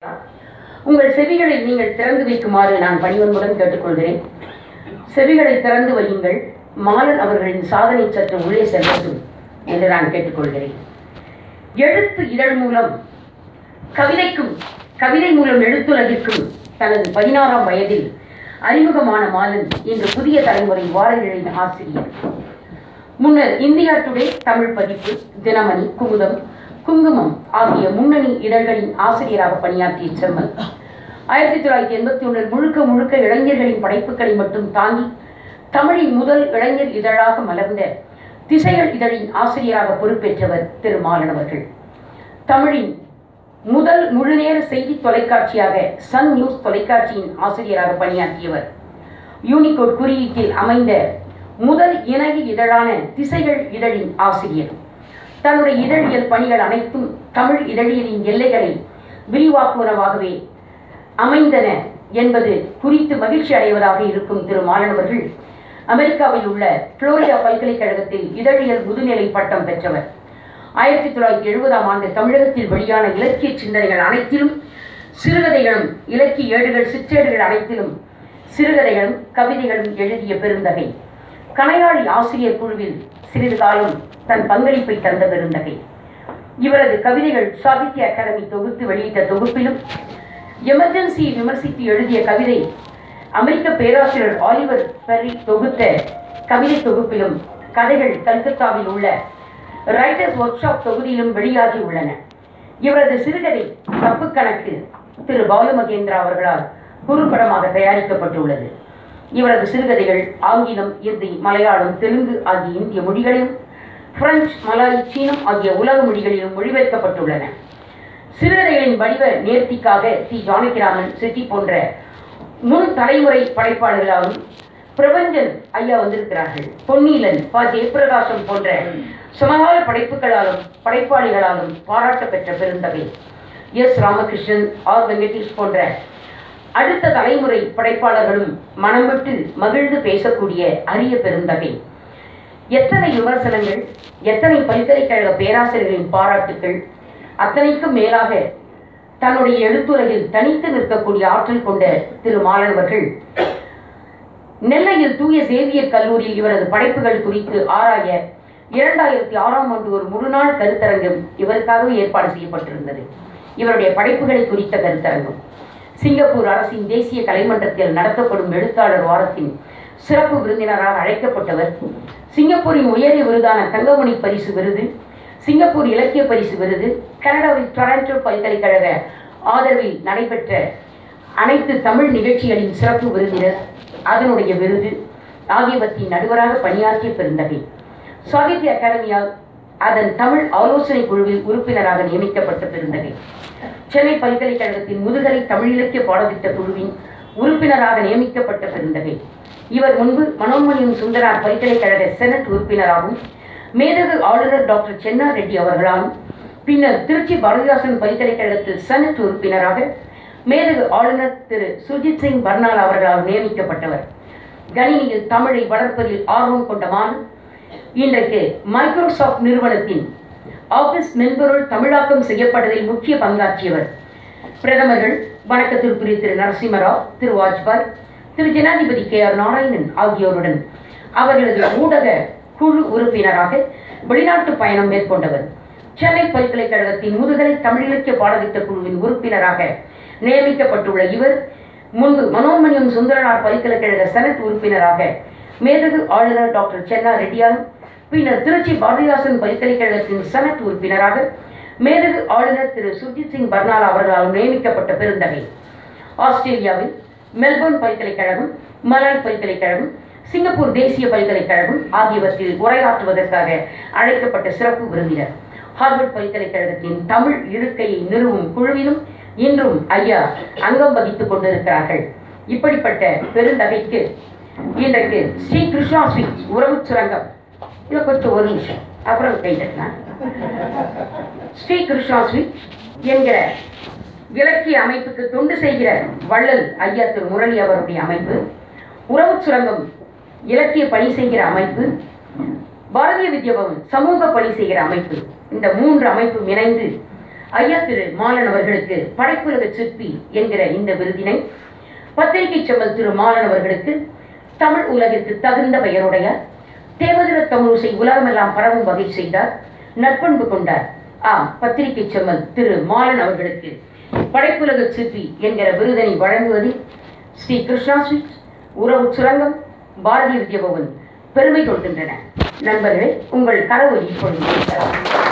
உங்கள் செவிகளை நீங்கள் திறந்து வைக்குமாறு நான் பணிவன்புடன் கேட்டுக்கொள்கிறேன் செவிகளை திறந்து வையுங்கள் மாலன் அவர்களின் சாதனை சற்று உள்ளே செல்லட்டும் என்று நான் கேட்டுக்கொள்கிறேன் எழுத்து இதழ் மூலம் கவிதைக்கும் கவிதை மூலம் எழுத்துலகிற்கும் தனது பதினாறாம் வயதில் அறிமுகமான மாலன் இன்று புதிய தலைமுறை வார இதழின் ஆசிரியர் முன்னர் இந்தியா டுடே தமிழ் பதிப்பு தினமணி குமுதம் குங்குமம் ஆகிய முன்னணி இதழ்களின் ஆசிரியராக பணியாற்றிய செம்மல் ஆயிரத்தி தொள்ளாயிரத்தி எண்பத்தி ஒன்றில் முழுக்க முழுக்க இளைஞர்களின் படைப்புகளை மட்டும் தாங்கி தமிழின் முதல் இளைஞர் இதழாக மலர்ந்த திசைகள் இதழின் ஆசிரியராக பொறுப்பேற்றவர் திரு மாலன் அவர்கள் தமிழின் முதல் முழுநேர செய்தி தொலைக்காட்சியாக சன் நியூஸ் தொலைக்காட்சியின் ஆசிரியராக பணியாற்றியவர் யூனிகோட் குறியீட்டில் அமைந்த முதல் இணைய இதழான திசைகள் இதழின் ஆசிரியர் தன்னுடைய இதழியல் பணிகள் அனைத்தும் தமிழ் இதழியலின் எல்லைகளை விரிவாக்குவனவாகவே அமைந்தன என்பது குறித்து மகிழ்ச்சி அடைவதாக இருக்கும் திரு மாலனவர்கள் அமெரிக்காவில் உள்ள புளோரிடா பல்கலைக்கழகத்தில் இதழியல் முதுநிலை பட்டம் பெற்றவர் ஆயிரத்தி தொள்ளாயிரத்தி எழுபதாம் ஆண்டு தமிழகத்தில் வெளியான இலக்கிய சிந்தனைகள் அனைத்திலும் சிறுகதைகளும் இலக்கிய ஏடுகள் சிற்றேடுகள் அனைத்திலும் சிறுகதைகளும் கவிதைகளும் எழுதிய பெருந்தகை கனையாளி ஆசிரியர் குழுவில் சிறிது காலம் தன் பங்களிப்பை தந்த பெருந்தகை இவரது கவிதைகள் சாகித்ய அகாடமி தொகுத்து வெளியிட்ட தொகுப்பிலும் எமர்ஜென்சி விமர்சித்து எழுதிய கவிதை அமெரிக்க பேராசிரியர் ஆலிவர் பெர்ரி தொகுத்த கவிதை தொகுப்பிலும் கதைகள் கல்கத்தாவில் உள்ள ரைட்டர்ஸ் ஒர்க் ஷாப் தொகுதியிலும் வெளியாகி உள்ளன இவரது சிறுகதை தப்பு கணக்கு திரு பாலு மகேந்திரா அவர்களால் குறுப்படமாக தயாரிக்கப்பட்டுள்ளது இவரது சிறுகதைகள் ஆங்கிலம் இந்தி மலையாளம் தெலுங்கு ஆகிய இந்திய மொழிகளிலும் பிரெஞ்சு மலாய் சீனம் ஆகிய உலக மொழிகளிலும் மொழிபெயர்க்கப்பட்டுள்ளன சிறுகதைகளின் வடிவ நேர்த்திக்காக தி ஜானகிராமன் செட்டி போன்ற முன் தலைமுறை படைப்பாளர்களாலும் பிரபஞ்சன் ஐயா வந்திருக்கிறார்கள் பொன்னீலன் ப ஜெயபிரகாசம் போன்ற சமகால படைப்புகளாலும் படைப்பாளிகளாலும் பாராட்ட பெற்ற பெருந்தகை எஸ் ராமகிருஷ்ணன் ஆர் வெங்கடேஷ் போன்ற அடுத்த தலைமுறை படைப்பாளர்களும் மனம் விட்டு மகிழ்ந்து பேசக்கூடிய அரிய பெருந்தகை எத்தனை விமர்சனங்கள் எத்தனை பல்கலைக்கழக பேராசிரியர்களின் பாராட்டுக்கள் அத்தனைக்கும் மேலாக தன்னுடைய எழுத்துலகில் தனித்து நிற்கக்கூடிய ஆற்றல் கொண்ட திரு மாலனவர்கள் நெல்லையில் தூய சேவியர் கல்லூரியில் இவரது படைப்புகள் குறித்து ஆராய இரண்டாயிரத்தி ஆறாம் ஆண்டு ஒரு முழுநாள் கருத்தரங்கம் இவருக்காகவே ஏற்பாடு செய்யப்பட்டிருந்தது இவருடைய படைப்புகளை குறித்த கருத்தரங்கம் சிங்கப்பூர் அரசின் தேசிய கலைமன்றத்தில் நடத்தப்படும் எழுத்தாளர் வாரத்தின் சிறப்பு விருந்தினராக அழைக்கப்பட்டவர் சிங்கப்பூரின் உயரிய விருதான தங்கமணி பரிசு விருது சிங்கப்பூர் இலக்கிய பரிசு விருது கனடாவில் டொரண்டோ பல்கலைக்கழக ஆதரவில் நடைபெற்ற அனைத்து தமிழ் நிகழ்ச்சிகளின் சிறப்பு விருந்தினர் அதனுடைய விருது ஆகியவற்றின் நடுவராக பணியாற்றிய பெருந்தகை சாகித்ய அகாடமியால் அதன் தமிழ் ஆலோசனை குழுவில் உறுப்பினராக நியமிக்கப்பட்ட பெருந்தகை சென்னை பல்கலைக்கழகத்தின் முதுகலை தமிழ் இலக்கிய பாடத்திட்ட குழுவின் உறுப்பினராக நியமிக்கப்பட்ட பெருந்தகை இவர் முன்பு மனோன்மணியம் சுந்தரார் பல்கலைக்கழக செனட் உறுப்பினராகவும் மேதகு ஆளுநர் டாக்டர் சென்னா ரெட்டி அவர்களாலும் பின்னர் திருச்சி பாரதிதாசன் பல்கலைக்கழகத்தில் செனட் உறுப்பினராக மேதகு ஆளுநர் திரு சுஜித் சிங் பர்னால் அவர்களால் நியமிக்கப்பட்டவர் கணினியில் தமிழை வளர்ப்பதில் ஆர்வம் கொண்ட மான் இன்றைக்கு மைக்ரோசாஃப்ட் நிறுவனத்தின் ஆபீஸ் மென்பொருள் தமிழாக்கம் செய்யப்பட்டதில் முக்கிய பங்காற்றியவர் பிரதமர்கள் வணக்கத்திற்குரிய திரு நரசிம்மராவ் திரு வாஜ்பாய் திரு ஜனாதிபதி கே ஆர் நாராயணன் ஆகியோருடன் அவர்களது ஊடக குழு உறுப்பினராக வெளிநாட்டு பயணம் மேற்கொண்டவர் சென்னை பல்கலைக்கழகத்தின் முதுகலை தமிழ் இலக்கிய பாடத்திட்ட குழுவின் உறுப்பினராக நியமிக்கப்பட்டுள்ள இவர் முன்பு மனோன்மணியம் சுந்தரனார் பல்கலைக்கழக செனட் உறுப்பினராக மேதகு ஆளுநர் டாக்டர் சென்னா ரெட்டியாரும் பின்னர் திருச்சி பாரதிதாசன் பல்கலைக்கழகத்தின் செனட் உறுப்பினராக மேதகு ஆளுநர் திரு சுர்ஜித் சிங் பர்னாலா அவர்களால் நியமிக்கப்பட்ட பெருந்தகை ஆஸ்திரேலியாவில் மெல்போர்ன் பல்கலைக்கழகம் மலாய் பல்கலைக்கழகம் சிங்கப்பூர் தேசிய பல்கலைக்கழகம் ஆகியவற்றில் உரையாற்றுவதற்காக அழைக்கப்பட்ட சிறப்பு விருந்தினர் ஹார்வர்ட் பல்கலைக்கழகத்தின் தமிழ் இருக்கையை நிறுவும் குழுவிலும் இன்றும் ஐயா அங்கம் வகித்துக் கொண்டிருக்கிறார்கள் இப்படிப்பட்ட பெருந்தகைக்கு இன்றைக்கு ஸ்ரீ கிருஷ்ணா ஸ்வீட் உறவு சுரங்கம் இதை கொஞ்சம் ஒரு நிமிஷம் அப்புறம் கைதட்டினா ஸ்ரீ கிருஷ்ணா ஸ்வீட் என்கிற இலக்கிய அமைப்புக்கு தொண்டு செய்கிற வள்ளல் ஐயா திரு முரளி அவருடைய அமைப்பு உறவு சுரங்கம் இலக்கிய பணி செய்கிற அமைப்பு பாரதிய வித்யாபவன் சமூக பணி செய்கிற அமைப்பு இந்த மூன்று அமைப்பும் இணைந்து ஐயா திரு மாலன் அவர்களுக்கு படைப்புலக சிற்பி என்கிற இந்த விருதினை பத்திரிகை செம்மல் திரு மாலன் அவர்களுக்கு தமிழ் உலகிற்கு தகுந்த பெயருடைய தேவதிர தமிழிசை உலகமெல்லாம் பரவும் வகை செய்தார் நற்பண்பு கொண்டார் ஆம் பத்திரிகை செம்மல் திரு மாலன் அவர்களுக்கு படைப்புலக சிற்பி என்கிற விருதினை வழங்குவதில் ஸ்ரீ கிருஷ்ணா ஸ்வீட்ஸ் உறவு சுரங்கம் பாரதிய வித்யபவன் பெருமை கொள்கின்றன நண்பர்களே உங்கள் கனவு இப்பொழுது கேட்கலாம்.